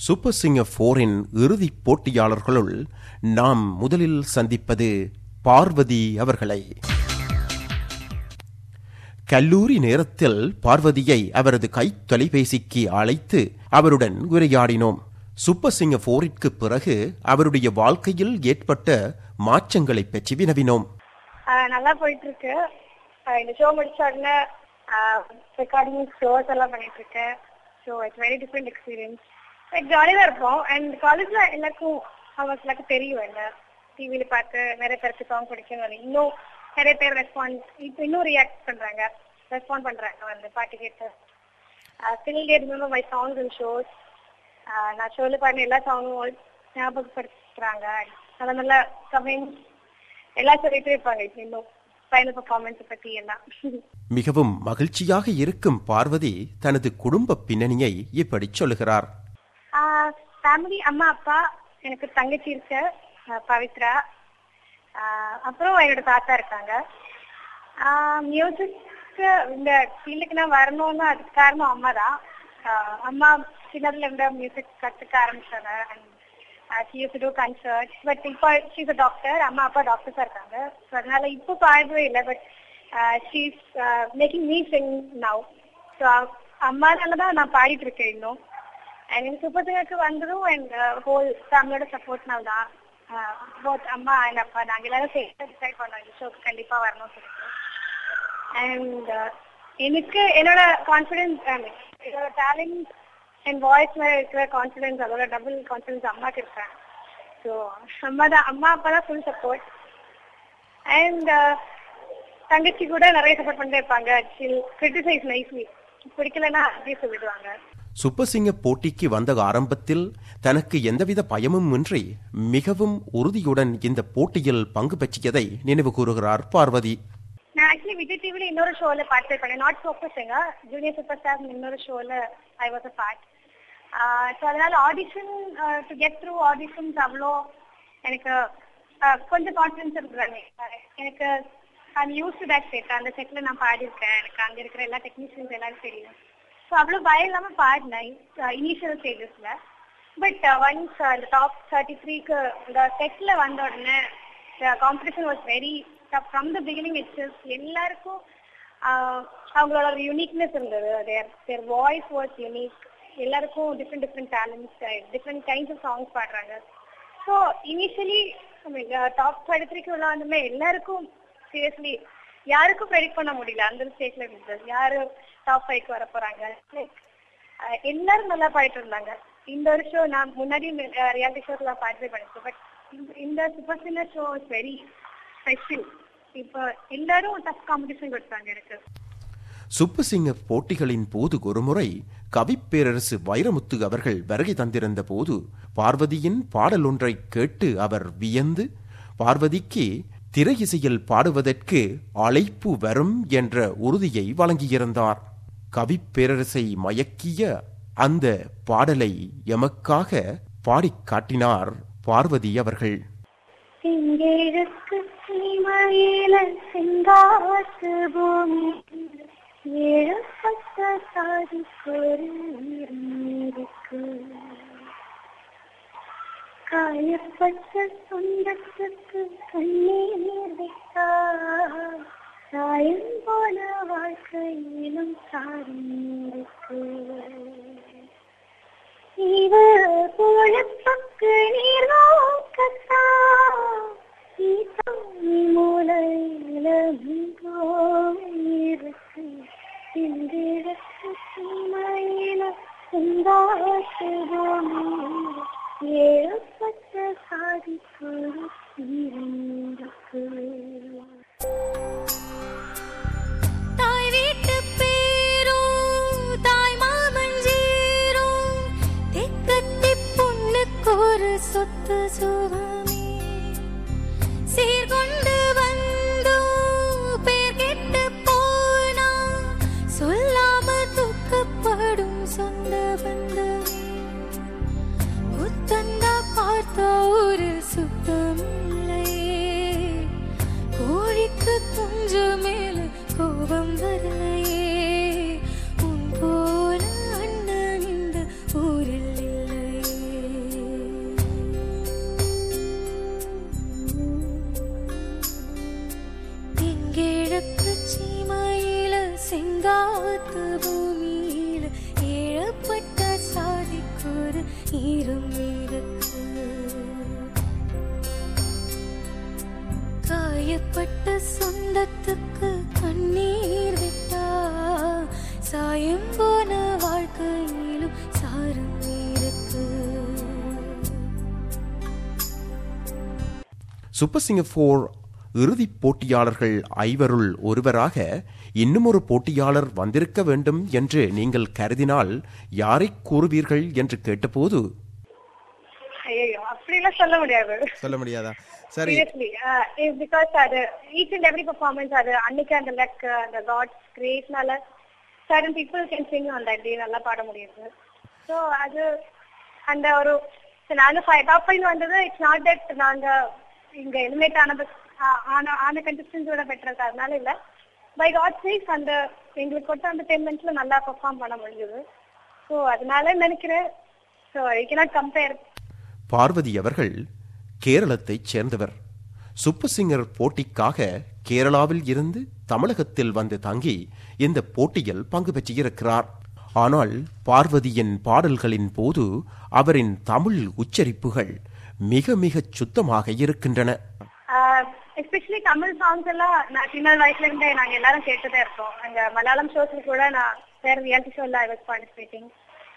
super singer போரின் இறுதிப் போட்டியாளர்களுள் நாம் முதலில் சந்திப்பது பார்வதி அவர்களை கல்லூரி நேரத்தில் பார்வதியை அவரது கை தொலைபேசிக்கு அழைத்து அவருடன் உரையாடினோம் சூப்பர் சிங்கர் போரிற்கு பிறகு அவருடைய வாழ்க்கையில் ஏற்பட்ட மாற்றங்களை பற்றி வினவினோம் ஆஹ் நல்லா போயிட்டு இருக்கு ஆஹ் இந்த ஷோ முடிச்ச உடனே ரெக்கார்டிங் ஷோஸ் எல்லாம் பண்ணிட்டு இருக்கேன் so it's very different experience like ஜாலியாக இருப்போம் அண்ட் காலேஜ்ல எல்லாருக்கும் அவங்க எல்லாருக்கும் தெரியும் என்ன டிவியில பார்த்து நிறைய பேருக்கு சாங் பிடிக்கும் இன்னும் நிறைய பேர் ரெஸ்பான்ஸ் இப்போ இன்னும் ரியாக்ட் பண்றாங்க ரெஸ்பாண்ட் பண்றாங்க வந்து பாட்டு கேட்டு still they remember my songs and shows நான் ஷோல பாடின எல்லா சாங்கும் ஞாபகப்படுத்துறாங்க அந்த நல்ல கமெண்ட்ஸ் எல்லாம் சொல்லிட்டே இருப்பாங்க இப்ப இன்னும் ஃபைனல் பர்ஃபார்மன்ஸ் பத்தி எல்லாம் மிகவும் மகிழ்ச்சியாக இருக்கும் பார்வதி தனது குடும்ப பின்னணியை இப்படி சொல்லுகிறார் ஃபேமிலி அம்மா அப்பா எனக்கு தங்கச்சி இருக்கு ஆஹ் பவித்ரா ஆஹ் அப்புறம் என்னோட தாத்தா இருக்காங்க மியூசிக்கு இந்த ஃபீல்டுக்கு நான் வரணும்னு அதுக்கு காரணம் அம்மா தான் ஆஹ் அம்மா சின்னதுல இருந்து மியூசிக் கத்துக்க ஆரம்பிச்சாங்க and she used to concert but இப்போ ஷீஸ் அ டாக்டர் அம்மா அப்பா டாக்டர்ஸா இருக்காங்க ஸோ அதனால இப்போ பாடவே இல்லை but she's making me sing now so அம்மானால தான் நான் பாடிட்டு இருக்கேன் இன்னும் அண்ட் எனக்கு சூப்பர் சிங்கருக்கு வந்ததும் அண்ட் ஹோல் ஃபேமிலியோட சப்போர்ட்னால தான் போத் அம்மா அண்ட் அப்பா நாங்கள் எல்லாரும் சேர்த்து டிசைட் பண்ணோம் இந்த ஷோக்கு கண்டிப்பாக வரணும்னு சொல்லிட்டு அண்ட் எனக்கு என்னோட கான்ஃபிடென்ஸ் என்னோட டேலண்ட் அண்ட் வாய்ஸ் மேல இருக்கிற கான்ஃபிடன்ஸ் அதோட டபுள் கான்ஃபிடன்ஸ் அம்மாக்கு இருக்கேன் ஸோ அம்மா தான் அம்மா அப்பா தான் ஃபுல் சப்போர்ட் அண்ட் தங்கச்சி கூட நிறைய சப்போர்ட் பண்ணிட்டே இருப்பாங்க சில் கிரிட்டிசைஸ் நைஸ்லி பிடிக்கலன்னா அப்படியே சொல்லிடுவாங்க சூப்பர் சிங்கர் போட்டிக்கு வந்த ஆரம்பத்தில் தனக்கு எந்தவித பயமும் இன்றி மிகவும் உறுதியுடன் இந்த போட்டியில் பங்கு பெற்றியதை நினைவு கூறுகிறார் பார்வதி நான் ஆக்சுவலி விஜய் டிவில இன்னொரு ஷோல பார்ட்டிசிபேட் பண்ணேன் not super singer junior super star இன்னொரு ஷோல I was a part so அதனால audition to get through auditions அவ்வளோ எனக்கு uh, கொஞ்சம் கான்ஃபிடன்ஸ் இருக்கிறாங்க எனக்கு I'm used to that set அந்த செட்ல நான் பாடியிருக்கேன் எனக்கு அங்க இருக்கிற எல்லா டெக்னீஷியன்ஸ் எல்லாரும் தெரியும் ஸோ அவ்வளோ பயம் இல்லாம பாடினேன் இனிஷியல் ஸ்டேஜஸ்ல பட் ஒன்ஸ் இந்த டாப் தேர்ட்டி த்ரீக்கு இந்த செட்ல வந்த உடனே competition was very from the beginning it's எல்லாருக்கும் ஆஹ் அவங்களோட ஒரு யூனிக்னஸ் இருந்தது their their voice was unique எல்லாருக்கும் different different talents different kinds of songs பாடுறாங்க ஸோ இனிஷியலி டாப் தேர்ட்டி த்ரீக்கு உள்ள வந்துமே எல்லாருக்கும் சீரியஸ்லி யாருக்கும் ப்ரெடிக்ட் பண்ண முடியல அந்த ஸ்டேஜ்ல இருந்தது யாரு டாப் ஃபைவ்க்கு வர போறாங்க லைக் எல்லாரும் நல்லா பாடிட்டு இருந்தாங்க இந்த வருஷம் நான் முன்னாடி ரியாலிட்டி ஷோஸ்ல பார்ட்டிசிபேட் பண்ணிருக்கேன் பட் இந்த super singer show is very special இப்போ எல்லாரும் டஃப் காம்படிஷன் கொடுத்தாங்க எனக்கு சூப்பர் சிங்கர் போட்டிகளின் போது ஒருமுறை கவிப்பேரரசு வைரமுத்து அவர்கள் வருகை தந்திருந்த போது பார்வதியின் பாடல் ஒன்றை கேட்டு அவர் வியந்து பார்வதிக்கு திரை இசையில் பாடுவதற்கு அழைப்பு வரும் என்ற உறுதியை வழங்கியிருந்தார் கவிப்பேரரசை மயக்கிய அந்த பாடலை எமக்காக பாடிக் காட்டினார் பார்வதி அவர்கள் சிங்கேழுக்கு சீமையில செங்காட்டு பூமி ஏழப்பட்ட சாதிக்கொரு இருக்கு காயப்பட்ட சொந்தத்துக்கு கண்ணீர் வைத்தா சாயம் போல வாழ்க்கையிலும் சாரிக்கு இது பொழப்புக்கு நீர் நோக்கத்தா நீ மூலையில இருக்கு இன்றிடத்து சீமையில செந்தாட்டு ஏற்பட்ட சாதிக்கு இருக்கு தாய் வீட்டு பேரும் தாய் மாமஞ்சீரும் தெக்கத்தி பொண்ணுக்கு ஒரு சொத்து சுகமே சீர்கொண்டு வந்து பேர் கெட்டு போனா சொல்லாம துக்கப்படும் சொந்த பந்தம் புத்தந்தா பார்த்த ஒரு சுத்தமில்லை கோழிக்கு துன்ப எம்போன வாழ்க்கையிலும் சாரம் இருக்கு சூப்பர் சிங்கர் ஃபோர் இறுதிப் போட்டியாளர்கள் ஐவருள் ஒருவராக இன்னும் ஒரு போட்டியாளர் வந்திருக்க வேண்டும் என்று நீங்கள் கருதினால் யாரை கூறுவீர்கள் என்று கேட்டபோது ஐயோ அப்படிலாம் சொல்ல முடியாது சொல்ல முடியாதா சரி சீரியஸ்லி பிகாஸ் அது ஈச் அண்ட் எவ்ரி பெர்ஃபார்மன்ஸ் அது அன்னைக்கு அந்த லக் அந்த காட்ஸ் கிரேட்னால sudden people can sing on that day நல்லா பாட முடியுது ஸோ அது அந்த ஒரு so நானும் டாப் ஃபைவ் வந்தது இட்ஸ் நாட் தட் நாங்க இங்க எலிமினேட் ஆன bus- ஆ- ஆன ஆன கண்டஸ்டன்ஸோட பெட்டர் அதனால இல்ல பை காட் சேஸ் அந்த எங்களுக்கு கொடுத்த அந்த டென் மினிட்ஸ்ல நல்லா பெர்ஃபார்ம் பண்ண முடிஞ்சது ஸோ அதனால நினைக்கிறேன் so I cannot compare Parvathi அவர்கள் கேரளத்தைச் சேர்ந்தவர் சூப்பர் சிங்கர் போட்டிக்காக கேரளாவில் இருந்து தமிழகத்தில் வந்து தங்கி இந்த போட்டியில் பங்கு பெற்றிருக்கிறார் ஆனால் பார்வதியின் பாடல்களின் போது அவரின் தமிழ் உச்சரிப்புகள் மிக மிகச் சுத்தமாக இருக்கின்றன எஸ்பெஷலி தமிழ் சாங்ஸ் எல்லாம் நான் சின்ன வயசுல இருந்தே நாங்க எல்லாரும் கேட்டுதான் இருக்கோம் அங்க மலையாளம் ஷோஸ்ல கூட நான் வேற ரியாலிட்டி ஷோல ஐ வாஸ் பார்ட்டிசிபேட்டிங்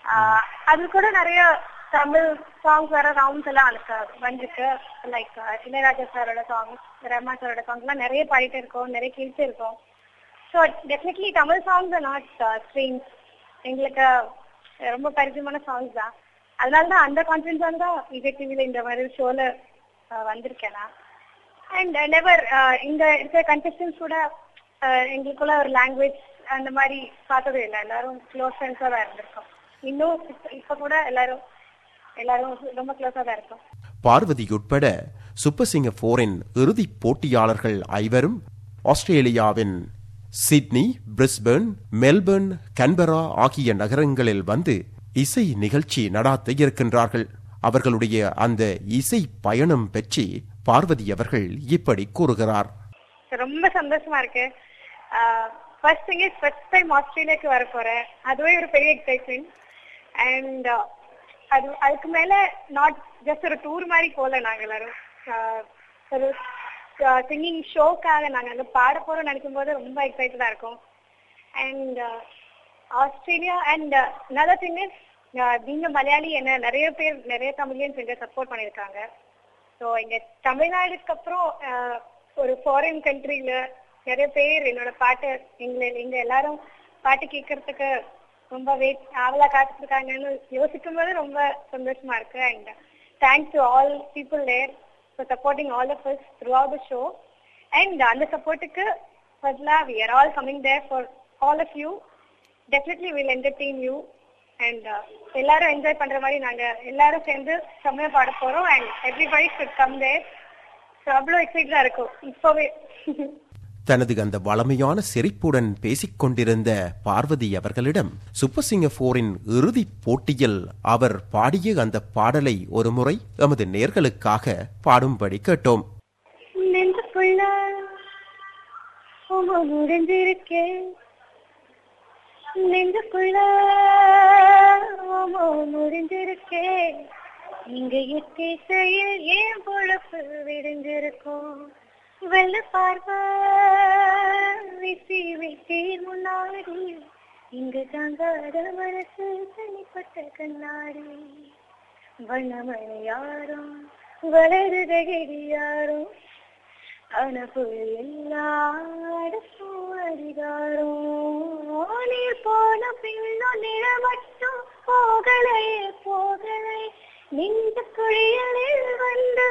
அது கூட நிறைய தமிழ் சாங்ஸ் வர ரவுண்ட்ஸ் எல்லாம் அதுக்கு வந்திருக்கு லைக் இளையராஜா சாரோட சாங்ஸ் ரஹ்மான் சாரோட சாங்ஸ் எல்லாம் நிறைய பாடிட்டு இருக்கோம் நிறைய கேட்டு இருக்கோம் so definitely Tamil songs not streams எங்களுக்கு ரொம்ப பரிச்சயமான சாங்ஸ் தான் அதனால தான் அந்த கான்ஃபிடன்ஸ் தான் விஜய் டிவில இந்த மாதிரி ஷோல வந்திருக்கேன் நான் அண்ட் நெவர் இங்க இருக்கிற கண்டஸ்டன்ஸ் கூட uh, எங்களுக்குள்ள ஒரு லாங்குவேஜ் அந்த மாதிரி பார்த்ததே இல்லை எல்லாரும் க்ளோஸ் ஃப்ரெண்ட்ஸா தான் இருந்திருக்கோம் இன்னும் இப்ப- இப்ப கூட எல்லாரும் எல்லாரும் ரொம்ப க்ளோஸா தான் இருக்கோம் பார்வதி உட்பட சூப்பர் சிங்கர் போரின் இறுதிப் போட்டியாளர்கள் ஐவரும் ஆஸ்திரேலியாவின் சிட்னி பிரிஸ்பர்ன் மெல்பர்ன் கன்பரா ஆகிய நகரங்களில் வந்து இசை நிகழ்ச்சி நடாத்த இருக்கின்றார்கள் அவர்களுடைய அந்த இசை பயணம் பற்றி பார்வதி அவர்கள் இப்படி கூறுகிறார் ரொம்ப சந்தோஷமா இருக்கு first thing is first time ஆஸ்திரேலியாக்கு வர போறேன் அதுவே ஒரு பெரிய எக்ஸைட்மெண்ட் அண்ட் அது அதுக்கு மேல நாட் ஜஸ்ட் ஒரு டூர் மாதிரி போல நாங்க எல்லாரும் ஆஹ் ஒரு சிங்கிங் ஷோக்காக நாங்க அங்க பாட போறோம் நினைக்கும் போது ரொம்ப எக்ஸைட்டடா இருக்கும் and Australia and another thing is நீங்க மலையாளி என்ன நிறைய பேர் நிறைய தமிழியன்ஸ் எங்க சப்போர்ட் பண்ணிருக்காங்க ஸோ இங்க தமிழ்நாடுக்கு அப்புறம் ஆஹ், ஒரு ஃபாரின் கண்ட்ரில நிறைய பேர் என்னோட பாட்டு எங்களை எங்க எல்லாரும் பாட்டு கேட்கறதுக்கு ரொம்ப வெயிட் ஆவலா காத்துட்டு இருக்காங்கன்னு யோசிக்கும் போது ரொம்ப சந்தோஷமா இருக்கு and thanks to all people there for supporting all of us through the show and அந்த சப்போர்ட்டுக்கு பதிலா we are all coming there for all of you definitely will entertain you and எல்லாரும் என்ஜாய் பண்ற மாதிரி நாங்க எல்லாரும் சேர்ந்து செம்மையா பாட போறோம் and everybody should come there so அவ்வளோ எக்ஸைட்டடா இருக்கும் இப்பவே தனது அந்த வளமையான சிரிப்புடன் பேசிக் கொண்டிருந்த பார்வதி அவர்களிடம் சூப்பர் சிங்கர் போரின் இறுதிப் போட்டியில் அவர் பாடிய அந்த பாடலை ஒருமுறை எமது நேர்களுக்காக பாடும்படி கேட்டோம் நெஞ்சுக்குள்ள உங்க முடிஞ்சிருக்கே நெஞ்சுக்குள்ள உங்க முடிஞ்சிருக்கே இங்க எத்திசையில் ஏன் பொழப்பு விடிஞ்சிருக்கும் வெள்ள பார்வை விசி விசி முன்னாடி இங்கு தாங்காத மனசு தனிப்பட்ட கண்ணாடி வண்ணமணி யாரும் வளருத யாரும் அனப்பு எல்லாருக்கும் அதிகாரம் நீர் போன பின்னும் நில மட்டும் போகலையே போகலை நின்ற குழியலில் வந்து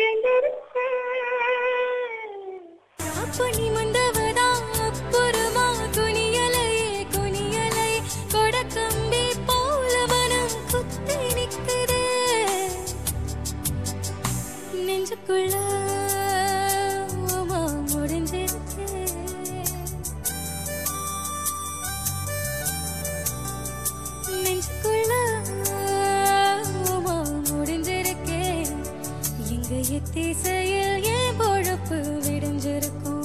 விழுந்திருச்சேன் அப்பனி மண்டவதா அப்புறமா குனியலையே குனியலை கொடக்கம்பி போல மனம் குத்தி நிக்குதே நெஞ்சுக்குள்ள ஆமா, முடிஞ்சிருச்சே நெஞ்சுக்குள்ள ஆமா, முடிஞ்சிருக்கே எங்க எத்திசையில் ஏன் பொழப்பு விடிஞ்சிருக்கும்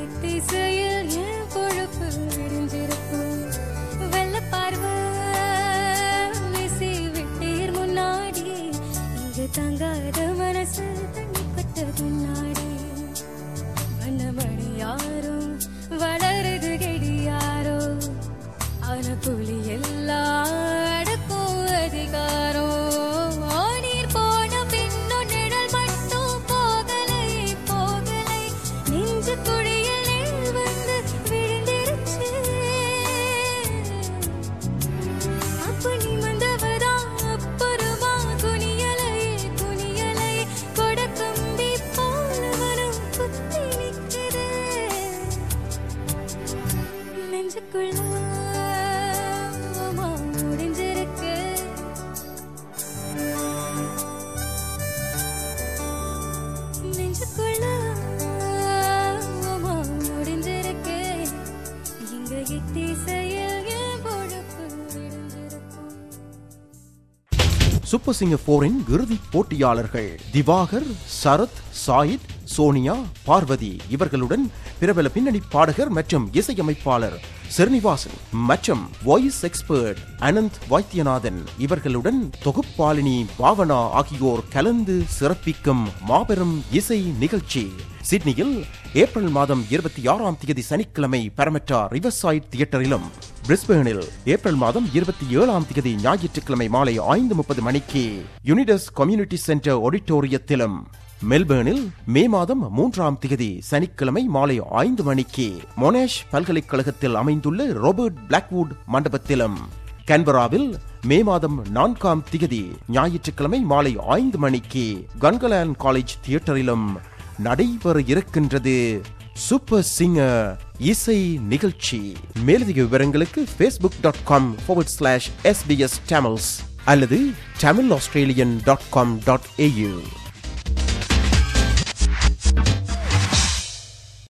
எத்திசையில் என் பொழப்பு விடிஞ்சிருக்கும் வெள்ள பார்வை வீசி விட்டீர் முன்னாடி இங்கு தங்காத மனசு தண்ணிப்பட்ட முன்னாடி வண்ணமணி யாரோ வளருது கெடி யாரோ ஆன புலி எல்லாம் அடக்கும் அதிகாரம் நீர் போன பின்னும் நிழல் மட்டும் போகலை போகலை நெஞ்சு குழியில் நீர் வந்து விழுந்திருச்சு அப்ப நீ வந்தவதா அப்புறமா குனியலை குனியலை கொடக்கம்பி போல மனம் குத்தி நிற்குது நெஞ்சுக்குள்ள ஆமா, முடிஞ்சிருக்கு நெஞ்சுக்குள்ள ஆமா, முடிஞ்சிருக்கு இங்க எத்திசையில் என் பொழப்பு விடிஞ்சிருக்கும் சூப்பர் சிங்கர் போரின் இறுதிப் போட்டியாளர்கள் திவாகர் சரத் சாயித் சோனியா பார்வதி இவர்களுடன் பிரபல பின்னணி பாடகர் மற்றும் இசையமைப்பாளர் ஸ்ரீனிவாசன் மற்றும் வாய்ஸ் எக்ஸ்பர்ட் அனந்த் வைத்தியநாதன் இவர்களுடன் தொகுப்பாளினி பாவனா ஆகியோர் கலந்து சிறப்பிக்கும் மாபெரும் இசை நிகழ்ச்சி சிட்னியில் ஏப்ரல் மாதம் இருபத்தி ஆறாம் தேதி சனிக்கிழமை பரமற்றா ரிவர்சைட் தியேட்டரிலும் பிரிஸ்பேனில் ஏப்ரல் மாதம் இருபத்தி ஏழாம் தேதி ஞாயிற்றுக்கிழமை மாலை ஐந்து முப்பது மணிக்கு யுனிடஸ் கம்யூனிட்டி சென்டர் ஆடிட்டோரியத்திலும் மெல்பேர்னில் மே மாதம் மூன்றாம் தேதி சனிக்கிழமை மாலை ஐந்து மணிக்கு மொனேஷ் பல்கலைக்கழகத்தில் அமைந்துள்ள ரோபர்ட் பிளாக்வுட் மண்டபத்திலும் கன்பராவில் மே மாதம் நான்காம் திகதி ஞாயிற்றுக்கிழமை மாலை ஐந்து மணிக்கு கன்கலான் காலேஜ் தியேட்டரிலும் நடைபெற இருக்கின்றது சூப்பர் சிங்கர் இசை நிகழ்ச்சி மேலதிக விவரங்களுக்கு Facebook dot com slash SBS Tamils அல்லது Tamil Australian dot com dot AU